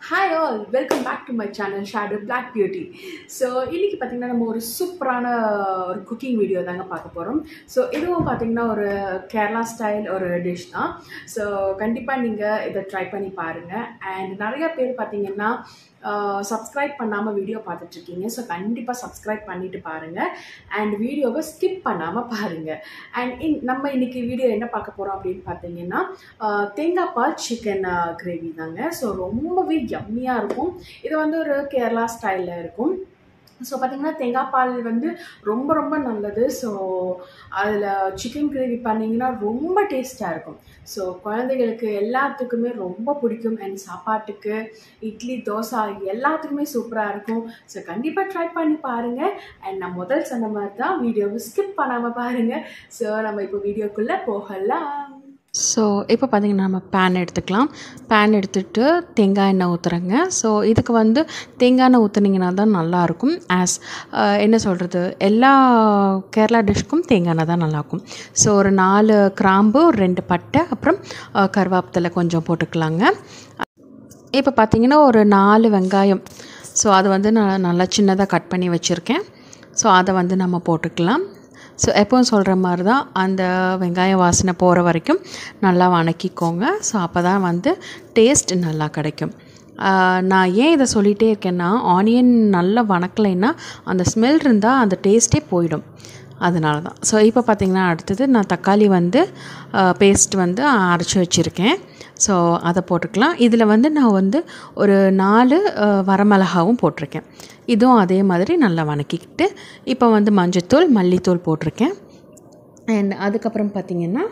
hi all welcome back to my channel shadow black beauty so இன்றைக்கி பார்த்திங்கன்னா நம்ம ஒரு சூப்பரான ஒரு குக்கிங் வீடியோ தாங்க பார்க்க போகிறோம் ஸோ இதுவும் பார்த்திங்கன்னா ஒரு கேரளா ஸ்டைல் ஒரு டிஷ் தான் ஸோ கண்டிப்பாக நீங்கள் இதை ட்ரை பண்ணி பாருங்கள் அண்ட் நிறைய பேர் பார்த்திங்கன்னா சப்ஸ்கிரைப் பண்ணாமல் வீடியோ பார்த்துட்ருக்கீங்க ஸோ கண்டிப்பாக சப்ஸ்கிரைப் பண்ணிவிட்டு பாருங்கள் அண்ட் வீடியோவை ஸ்கிப் பண்ணாமல் பாருங்கள் அண்ட் இன் நம்ம இன்றைக்கி வீடியோ என்ன பார்க்க போகிறோம் அப்படின்னு பார்த்தீங்கன்னா ஆஹ் தேங்காய் பால் சிக்கன் கிரேவி தாங்க ஸோ ரொம்பவே யம்மியாக இருக்கும் இது வந்து ஒரு கேரளா ஸ்டைலில் இருக்கும் ஸோ பார்த்தீங்கன்னா தேங்காய் பால் வந்து ரொம்ப ரொம்ப நல்லது ஸோ அதில் சிக்கன் கிரேவி பண்ணிங்கன்னா ரொம்ப டேஸ்ட்டாக இருக்கும் ஸோ குழந்தைகளுக்கு எல்லாத்துக்குமே ரொம்ப பிடிக்கும் அண்ட் சாப்பாட்டுக்கு இட்லி தோசை எல்லாத்துக்குமே சூப்பராக இருக்கும் ஸோ கண்டிப்பாக ட்ரை பண்ணி பாருங்கள் அண்ட் நான் முதல் சொன்ன மாதிரி தான் வீடியோவை ஸ்கிப் பண்ணாமல் பாருங்கள் ஸோ நம்ம இப்போ வீடியோக்குள்ளே போகலாம் ஸோ இப்போ பார்த்தீங்கன்னா நம்ம பேன் எடுத்துக்கலாம் பேன் எடுத்துகிட்டு தேங்காய் எண்ணெய் ஊற்றுறேங்க ஸோ இதுக்கு வந்து தேங்காய் எண்ணெய் ஊற்றுனீங்கன்னா தான் நல்லாயிருக்கும் ஆஸ் என்ன சொல்கிறது எல்லா கேரளா டிஷ்க்கும் தேங்காய் எண்ணெய் தான் நல்லாயிருக்கும் ஸோ ஒரு நாலு கிராம்பு ஒரு ரெண்டு பட்டை அப்புறம் அஹ், கருவேப்பிலை கொஞ்சம் போட்டுக்கலாங்க இப்போ பார்த்தீங்கன்னா ஒரு நாலு வெங்காயம் ஸோ அது வந்து நான் நல்லா சின்னதாக கட் பண்ணி வச்சுருக்கேன் ஸோ அதை வந்து நம்ம போட்டுக்கலாம் ஸோ எப்பவும் சொல்கிற மாதிரி தான் அந்த வெங்காய வாசனை போகிற வரைக்கும் நல்லா வணக்கிக்கோங்க ஸோ அப்போ தான் வந்து டேஸ்ட் நல்லா கிடைக்கும் ஆஹ் நான் ஏன் இதை சொல்லிகிட்டே இருக்கேன்னா ஆனியன் நல்லா வணக்கலைன்னா அந்த ஸ்மெல் இருந்தால் அந்த டேஸ்ட்டே போயிடும் அதனால தான் ஸோ இப்போ பார்த்திங்கன்னா அடுத்தது நான் தக்காளி வந்து பேஸ்ட் வந்து அரைச்சி வச்சுருக்கேன் ஸோ அதை போட்டுக்கலாம் இதில் வந்து நான் வந்து ஒரு நாலு அஹ், வரமிளகாவும் போட்டிருக்கேன் இதுவும் அதே மாதிரி நல்லா வணக்கிக்கிட்டு இப்போ வந்து மஞ்சத்தூள் மல்லித்தூள் போட்டிருக்கேன் அண்ட் அதுக்கப்புறம் பார்த்திங்கன்னா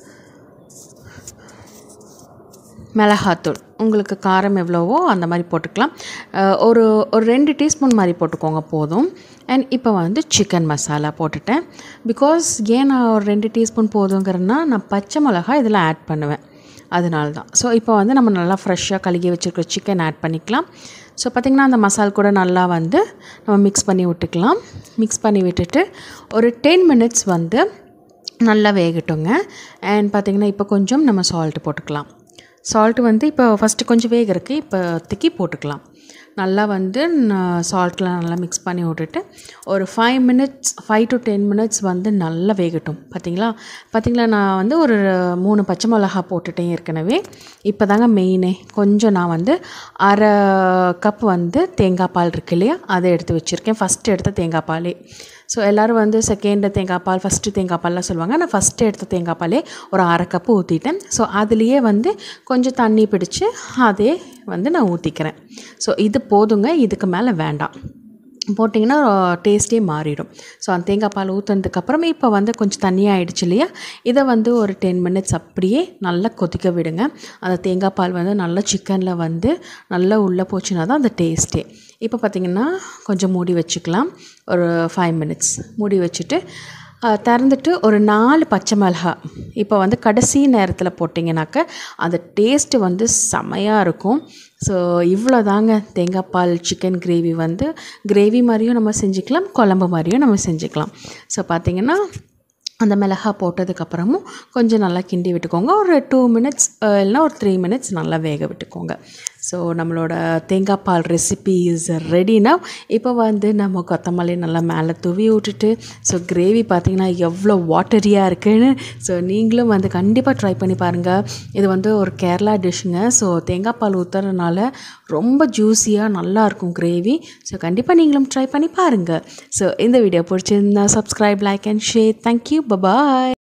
மிளகாத்தூள் உங்களுக்கு காரம் எவ்வளவோ அந்த மாதிரி போட்டுக்கலாம் அஹ் ஒரு ஒரு ரெண்டு டீஸ்பூன் மாதிரி போட்டுக்கோங்க போதும் அண்ட் இப்போ வந்து சிக்கன் மசாலா போட்டுட்டேன் பிகாஸ் ஏன் நான் ஒரு ரெண்டு டீஸ்பூன் போதுங்கிறேன்னா நான் பச்சை மிளகா இதில் ஆட் பண்ணுவேன் அதனால தான் ஸோ இப்போ வந்து நம்ம நல்லா ஃப்ரெஷ்ஷாக கழுகி வச்சுருக்க சிக்கன் ஆட் பண்ணிக்கலாம் ஸோ பார்த்திங்கன்னா அந்த மசால் கூட நல்லா வந்து நம்ம மிக்ஸ் பண்ணி விட்டுக்கலாம் மிக்ஸ் பண்ணி விட்டுட்டு ஒரு டென் மினிட்ஸ் வந்து நல்லா வேகட்டுங்க அண்ட் பார்த்திங்கன்னா இப்போ கொஞ்சம் நம்ம சால்ட் போட்டுக்கலாம் சால்ட் வந்து இப்போ ஃபஸ்ட்டு கொஞ்சம் வேகிறதுக்கு இப்போதைக்கு போட்டுக்கலாம் நல்லா வந்து சால்ட்லாம் நல்லா மிக்ஸ் பண்ணி விட்டுட்டு ஒரு five minutes five to ten minutes வந்து நல்லா வேகட்டும் பார்த்தீங்களா பார்த்தீங்களா நான் வந்து ஒரு மூணு பச்சை மிளகா போட்டுட்டேன் ஏற்கனவே இப்போ தாங்க மெயினே கொஞ்சம் நான் வந்து அரை கப் வந்து தேங்காய் பால் இருக்கு இல்லையா அதை எடுத்து வச்சுருக்கேன் ஃபஸ்ட்டு எடுத்த தேங்காய் பாலே ஸோ எல்லோரும் வந்து செகண்ட் தேங்காய் பால் ஃபஸ்ட்டு தேங்காய் பால்லாம் சொல்லுவாங்க நான் ஃபஸ்ட்டு எடுத்த தேங்காய் பாலே ஒரு அரை கப்பு ஊற்றிட்டேன் ஸோ அதுலேயே வந்து கொஞ்சம் தண்ணி பிடிச்சி அதே வந்து நான் ஊற்றிக்கிறேன் ஸோ இது போதுங்க இதுக்கு மேலே வேண்டாம் போட்டிங்கன்னா டேஸ்ட்டே மாறிடும் ஸோ அந்த தேங்காய் பால் ஊற்றுனதுக்கப்புறம் இப்போ வந்து கொஞ்சம் தண்ணியாக ஆயிடுச்சு இல்லையா இதை வந்து ஒரு டென் மினிட்ஸ் அப்படியே நல்லா கொதிக்க விடுங்க அந்த தேங்காய் பால் வந்து நல்லா சிக்கனில் வந்து நல்லா உள்ளே போச்சுன்னா தான் அந்த டேஸ்ட்டே இப்போ பார்த்திங்கன்னா கொஞ்சம் மூடி வச்சுக்கலாம் ஒரு ஃபைவ் மினிட்ஸ் மூடி வச்சுட்டு அஹ், திறந்துட்டு ஒரு நாலு பச்சை மிளகா இப்போ வந்து கடைசி நேரத்தில் போட்டிங்கனாக்க அந்த டேஸ்ட்டு வந்து செமையாக இருக்கும் ஸோ இவ்வளோ தாங்க தேங்காய் பால் சிக்கன் கிரேவி வந்து கிரேவி மாதிரியும் நம்ம செஞ்சுக்கலாம் குழம்பு மாதிரியும் நம்ம செஞ்சுக்கலாம் ஸோ பார்த்திங்கன்னா அந்த மிளகா போட்டதுக்கப்புறமும் கொஞ்சம் நல்லா கிண்டி விட்டுக்கோங்க ஒரு டூ மினிட்ஸ் இல்லைனா ஒரு த்ரீ மினிட்ஸ் நல்லா வேக விட்டுக்கோங்க ஸோ நம்மளோட தேங்காய் பால் ரெசிபி இஸ் ரெடினா இப்போ வந்து நம்ம கொத்தமல்லி நல்லா மேலே தூவி விட்டுட்டு ஸோ கிரேவி பார்த்திங்கன்னா எவ்வளோ வாட்டரியாக இருக்குன்னு ஸோ நீங்களும் வந்து கண்டிப்பாக ட்ரை பண்ணி பாருங்கள் இது வந்து ஒரு கேரளா டிஷ்ஷுங்க ஸோ தேங்காய் பால் ஊற்றுறதுனால ரொம்ப ஜூஸியாக நல்லாயிருக்கும் கிரேவி ஸோ கண்டிப்பாக நீங்களும் ட்ரை பண்ணி பாருங்கள் ஸோ இந்த வீடியோ பிடிச்சிருந்தா subscribe like and share thank you bye bye